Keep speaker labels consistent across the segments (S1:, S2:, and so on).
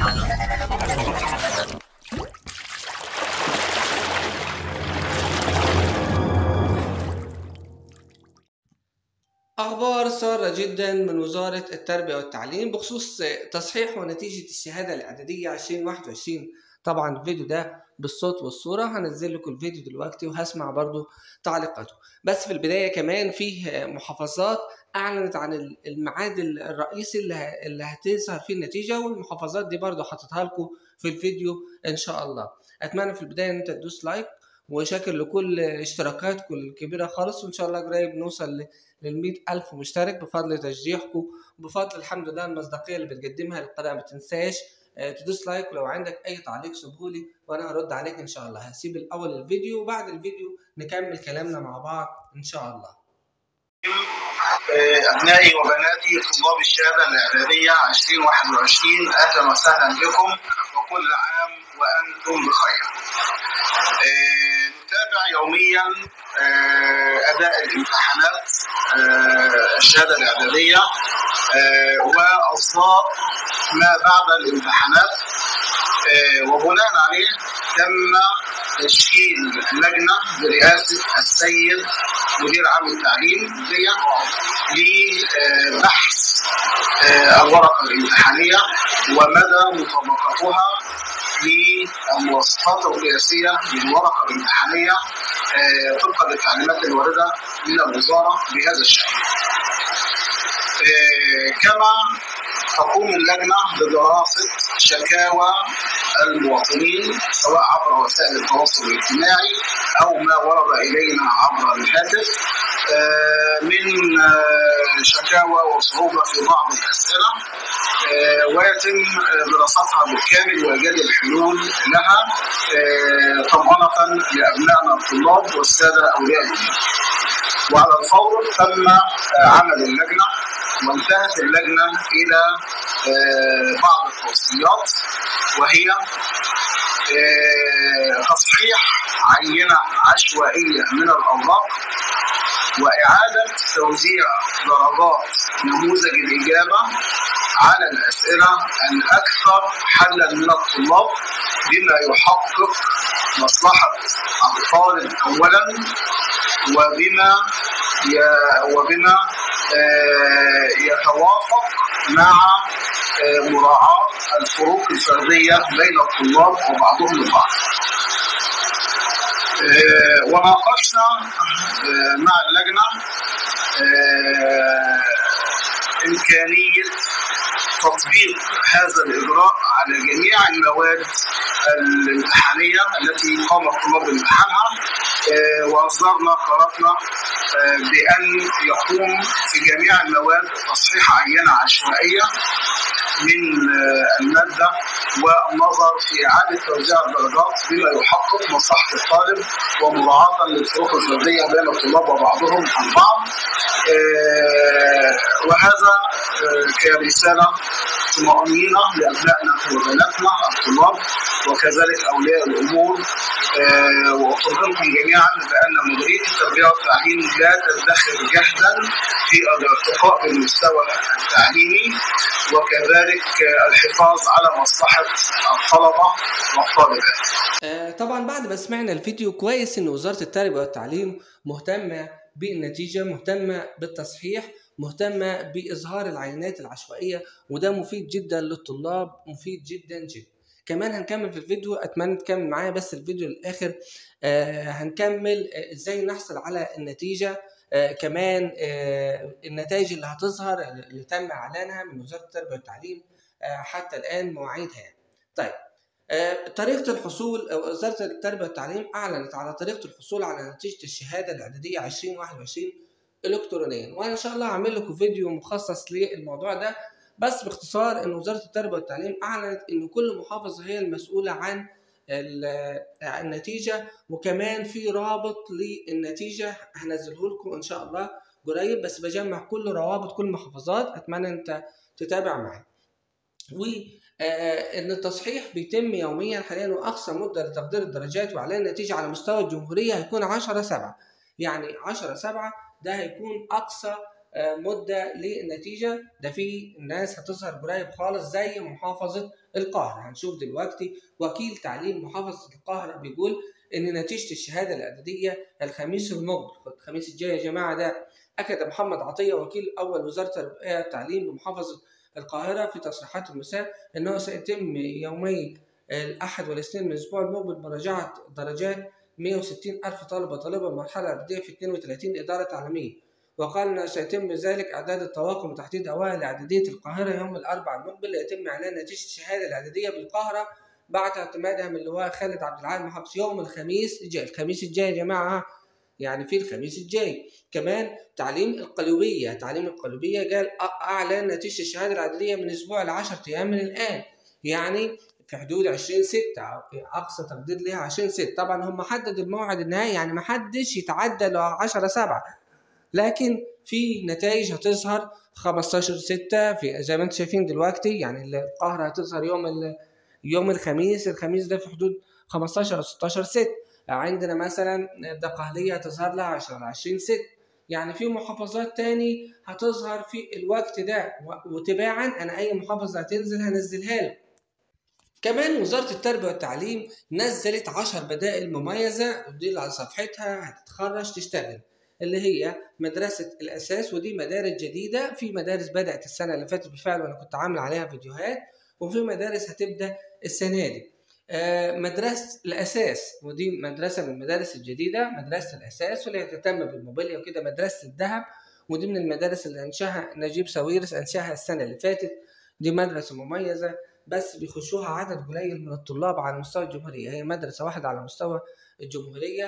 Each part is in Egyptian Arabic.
S1: أخبار سارة جدا من وزارة التربية والتعليم بخصوص تصحيح ونتيجة الشهادة الإعدادية 2021 طبعا الفيديو ده بالصوت والصورة هنزل لكم الفيديو دلوقتي وهسمع برضو تعليقاته بس في البداية كمان فيه محافظات أعلنت عن الميعاد الرئيسي اللي هتظهر فيه النتيجة والمحافظات دي برضو حاططها لكم في الفيديو إن شاء الله أتمنى في البداية إن أنت تدوس لايك وشاكر لكل اشتراكاتكم الكبيرة خالص وإن شاء الله قريب نوصل لل ألف مشترك بفضل تشجيعكم وبفضل الحمد لله المصداقية اللي بتقدمها للقناة ما تنساش تدوس لايك ولو عندك أي تعليق سيبهولي وأنا هرد عليك إن شاء الله هسيب الأول الفيديو وبعد الفيديو نكمل كلامنا مع بعض إن شاء الله
S2: أبنائي وبناتي طلاب الشهادة الإعدادية 2021 أهلا وسهلا بكم وكل عام وأنتم بخير. نتابع يوميا أداء الامتحانات الشهادة الإعدادية وأصداء ما بعد الامتحانات وبناء عليه تم تشكيل لجنة برئاسة السيد مدير عام التعليم لبحث الورقة الامتحانية ومدى مطابقتها للمواصفات القياسية للورقة الامتحانية طبقا للتعليمات الواردة من الوزارة بهذا الشأن. كما تقوم اللجنة بدراسة شكاوى المواطنين سواء عبر وسائل التواصل الاجتماعي أو ما ورد إلينا عبر الهاتف من شكاوى وصعوبة في بعض الأسئلة ويتم دراستها بالكامل وإيجاد الحلول لها طمأنة لأبنائنا الطلاب والسادة أولياء الأمور. وعلى الفور تم عمل اللجنة وانتهت اللجنة إلى بعض التوصيات وهي تصحيح عينة عشوائية من الأوراق وإعادة توزيع درجات نموذج الإجابة على الأسئلة الأكثر حلا من الطلاب بما يحقق مصلحة الطالب أولا وبما وبما يتوافق مع مراعاة الفروق الفردية بين الطلاب وبعضهم البعض. وناقشنا مع اللجنة إمكانية تطبيق هذا الإجراء على جميع المواد الامتحانية التي قام الطلاب بامتحانها وأصدرنا قرارنا بأن يقوم في جميع المواد تصحيح عينة عشوائية من المادة والنظر في إعادة توزيع الدرجات بما يحقق مصلحة الطالب ومراعاة للفروق الفردية بين الطلاب وبعضهم البعض وهذا كرسالة طمأنينة لأبنائنا وبناتنا الطلاب وكذلك أولياء الأمور وأطلبكم جميعا بأن مديرية التربية والتعليم لا تدخر جهدا في الارتقاء بالمستوى التعليمي وكذلك الحفاظ على مصلحة الطلبة والطالبات.
S1: طبعا بعد ما سمعنا الفيديو كويس ان وزارة التربية والتعليم مهتمة بالنتيجة مهتمة بالتصحيح مهتمة بإظهار العينات العشوائية وده مفيد جدا للطلاب مفيد جدا جدا كمان هنكمل في الفيديو اتمنى تكمل معايا بس الفيديو للاخر آه هنكمل آه ازاي نحصل على النتيجه آه كمان آه النتائج اللي هتظهر اللي تم اعلانها من وزاره التربيه والتعليم آه حتى الان مواعيدها يعني. طيب آه طريقه الحصول وزاره التربيه والتعليم اعلنت على طريقه الحصول على نتيجه الشهاده الاعداديه 2021 الكترونيا وانا ان شاء الله هعمل لكم فيديو مخصص للموضوع ده بس باختصار ان وزاره التربيه والتعليم اعلنت ان كل محافظه هي المسؤوله عن النتيجه وكمان في رابط للنتيجه هنزله لكم ان شاء الله قريب بس بجمع كل روابط كل محافظات اتمنى انت تتابع معايا و ان التصحيح بيتم يوميا حاليا واقصى مده لتقدير الدرجات واعلان النتيجه على مستوى الجمهوريه هيكون 10 7 يعني 10 7 ده هيكون اقصى آه، مده للنتيجه ده في ناس هتظهر قريب خالص زي محافظه القاهره هنشوف دلوقتي وكيل تعليم محافظه القاهره بيقول ان نتيجه الشهاده الاعداديه الخميس المقبل الخميس الجاي يا جماعه ده اكد محمد عطيه وكيل اول وزاره التربيه والتعليم بمحافظه القاهره في تصريحات المساء انه سيتم يومي الاحد والاثنين من الاسبوع المقبل مراجعه درجات 160 ألف طالب طالبة المرحلة الإعدادية في 32 إدارة تعليمية وقال أنه سيتم ذلك إعداد الطواقم وتحديد أوائل إعدادية القاهرة يوم الأربعاء المقبل ليتم إعلان نتيجة الشهادة الإعدادية بالقاهرة بعد اعتمادها من اللواء خالد عبد العال محافظ يوم الخميس الجاي الخميس الجاي يا جماعة يعني في الخميس الجاي كمان تعليم القلوبية تعليم القلوبية قال أعلن نتيجة الشهادة الإعدادية من أسبوع ل 10 أيام من الآن يعني في حدود 20 6 اقصى تقدير ليها 20 6 طبعا هم حددوا الموعد النهائي يعني ما حدش يتعدى ل 10 7 لكن في نتائج هتظهر 15 6 في زي ما انتم شايفين دلوقتي يعني القاهره هتظهر يوم يوم الخميس الخميس ده في حدود 15 او 16 6 عندنا مثلا الدقهليه هتظهر لها 10 20 6 يعني في محافظات تاني هتظهر في الوقت ده وتباعا انا اي محافظه هتنزل هنزلها لك كمان وزارة التربية والتعليم نزلت عشر بدائل مميزة ودي على صفحتها هتتخرج تشتغل اللي هي مدرسة الأساس ودي مدارس جديدة في مدارس بدأت السنة اللي فاتت بالفعل وأنا كنت عامل عليها فيديوهات وفي مدارس هتبدأ السنة دي مدرسة الأساس ودي مدرسة من المدارس الجديدة مدرسة الأساس واللي تهتم بالموبيليا وكده مدرسة الذهب ودي من المدارس اللي أنشاها نجيب ساويرس أنشاها السنة اللي فاتت دي مدرسة مميزة بس بيخشوها عدد قليل من الطلاب على مستوى الجمهورية هي مدرسة واحدة على مستوى الجمهورية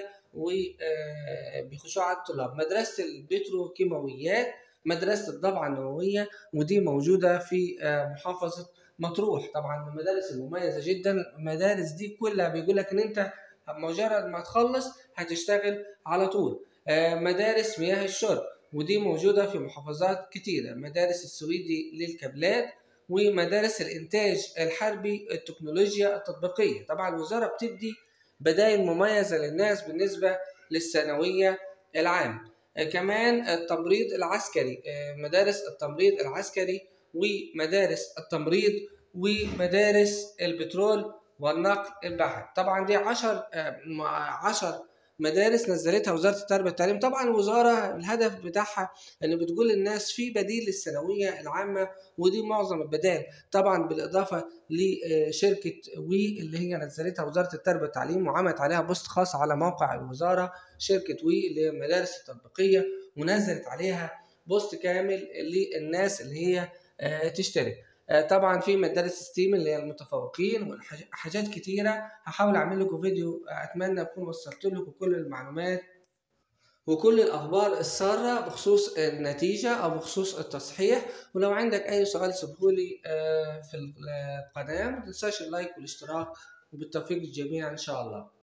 S1: وبيخشوها عدد طلاب مدرسة البتروكيماويات مدرسة الضبعة النووية ودي موجودة في محافظة مطروح طبعا من المدارس المميزة جدا المدارس دي كلها بيقول لك ان انت مجرد ما تخلص هتشتغل على طول مدارس مياه الشرب ودي موجودة في محافظات كتيرة مدارس السويدي للكابلات ومدارس الإنتاج الحربي التكنولوجيا التطبيقية طبعا الوزارة بتدي بدائل مميزة للناس بالنسبة للثانوية العام كمان التمريض العسكري مدارس التمريض العسكري ومدارس التمريض ومدارس البترول والنقل البحري طبعا دي عشر عشر مدارس نزلتها وزاره التربيه والتعليم طبعا الوزاره الهدف بتاعها ان بتقول للناس في بديل للثانويه العامه ودي معظم البدائل طبعا بالاضافه لشركه وي اللي هي نزلتها وزاره التربيه والتعليم وعملت عليها بوست خاص على موقع الوزاره شركه وي اللي هي المدارس التطبيقيه ونزلت عليها بوست كامل للناس اللي هي تشترك طبعا في مدارس ستيم اللي هي المتفوقين وحاجات كتيره هحاول اعمل لكم فيديو اتمنى اكون وصلت لكم كل المعلومات وكل الاخبار الساره بخصوص النتيجه او بخصوص التصحيح ولو عندك اي سؤال سيبهولي في القناه ما تنساش اللايك والاشتراك وبالتوفيق للجميع ان شاء الله